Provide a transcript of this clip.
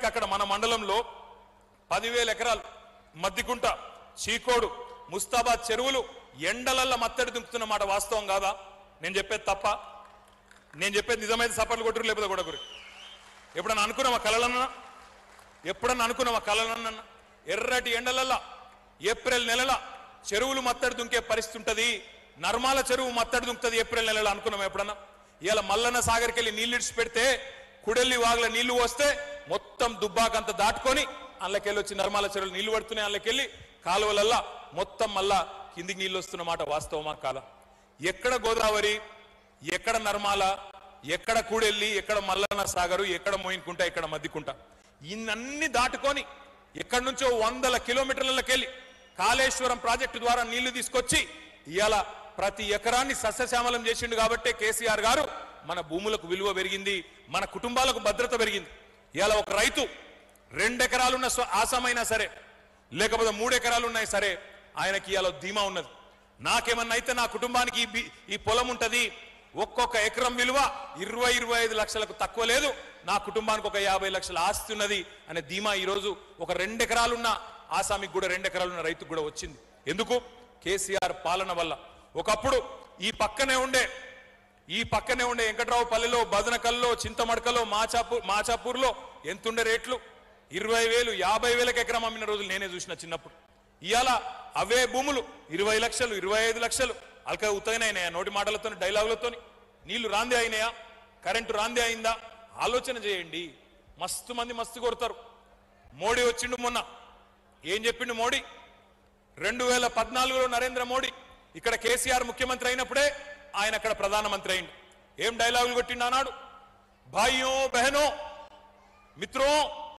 ఉదాహరణకి అక్కడ మన మండలంలో పదివేల ఎకరాలు మద్దికుంట చీకోడు ముస్తాబాద్ చెరువులు ఎండలల్ల మత్తడి దుంకుతున్న మాట వాస్తవం కాదా నేను చెప్పేది తప్ప నేను చెప్పేది నిజమైతే సపర్లు కొట్టురు లేకపోతే కొడకురు ఎప్పుడన్నా అనుకున్నావా కలలన్నా ఎప్పుడన్నా అనుకున్నావా కలలన్నా ఎర్రటి ఎండలల్లా ఏప్రిల్ నెలల చెరువులు మత్తడి దుంకే పరిస్థితి ఉంటది నర్మాల చెరువు మత్తడి దుంకుతుంది ఏప్రిల్ నెలలో అనుకున్నాం ఎప్పుడన్నా ఇలా మల్లన్న సాగర్కి వెళ్ళి నీళ్ళు ఇడిచి పెడితే కుడెల్లి వాగుల నీళ్లు వస్తే మొత్తం దుబ్బాకంత దాటుకొని అందులోకెళ్ళి వచ్చి నర్మాల చెరువులు నీళ్లు పడుతున్నాయి అందులోకెళ్ళి కాలువలల్లా మొత్తం మళ్ళా కిందికి నీళ్ళు వస్తున్న మాట వాస్తవమా కాదా ఎక్కడ గోదావరి ఎక్కడ నర్మాల ఎక్కడ కూడెల్లి ఎక్కడ మల్లన్న సాగరు ఎక్కడ మోయిన్కుంట ఎక్కడ మద్దికుంట ఇన్నన్ని దాటుకొని ఎక్కడి నుంచో వందల కిలోమీటర్లకెళ్ళి కాళేశ్వరం ప్రాజెక్టు ద్వారా నీళ్లు తీసుకొచ్చి ఇవాళ ప్రతి ఎకరాన్ని సస్యశ్యామలం చేసిండు కాబట్టే కేసీఆర్ గారు మన భూములకు విలువ పెరిగింది మన కుటుంబాలకు భద్రత పెరిగింది ఇవాళ ఒక రైతు రెండెకరాలున్న స్వ- ఆసమైనా సరే లేకపోతే మూడు ఎకరాలు ఉన్నాయి సరే ఆయనకి ఇవాళ ధీమా ఉన్నది నాకేమన్నా అయితే నా కుటుంబానికి ఈ బి- ఈ పొలం ఉంటది ఒక్కొక్క ఎకరం విలువ ఇరవై ఇరవై ఐదు లక్షలకు తక్కువ లేదు నా కుటుంబానికి ఒక యాభై లక్షల ఆస్తి ఉన్నది అనే ధీమా ఈరోజు ఒక రెండెకరాలున్న ఆసామికి కూడా రెండెకరాలున్న రైతుకు కూడా వచ్చింది ఎందుకు కేసీఆర్ పాలన వల్ల ఒకప్పుడు ఈ పక్కనే ఉండే ఈ పక్కనే ఉండే వెంకట్రావు పల్లెలో బదనకల్లో చింతమడకలో మాచాపూర్ మాచాపూర్లో ఎంతుండే రేట్లు ఇరవై వేలు యాభై వేలకు ఎకరం అమ్మిన రోజులు నేనే చూసిన చిన్నప్పుడు ఇవాళ అవే భూములు ఇరవై లక్షలు ఇరవై ఐదు లక్షలు అల్క ఉత్తగనైనాయా నోటి మాటలతో డైలాగులతో నీళ్లు రాందే అయినాయా కరెంటు రాందే అయిందా ఆలోచన చేయండి మస్తు మంది మస్తు కొడతారు మోడీ వచ్చిండు మొన్న ఏం చెప్పిండు మోడీ రెండు వేల పద్నాలుగులో నరేంద్ర మోడీ ఇక్కడ కేసీఆర్ ముఖ్యమంత్రి అయినప్పుడే ఆయన అక్కడ ప్రధానమంత్రి అయిండు ఏం డైలాగులు కొట్టిండు అన్నాడు భాయ్యో బహనో మిత్రో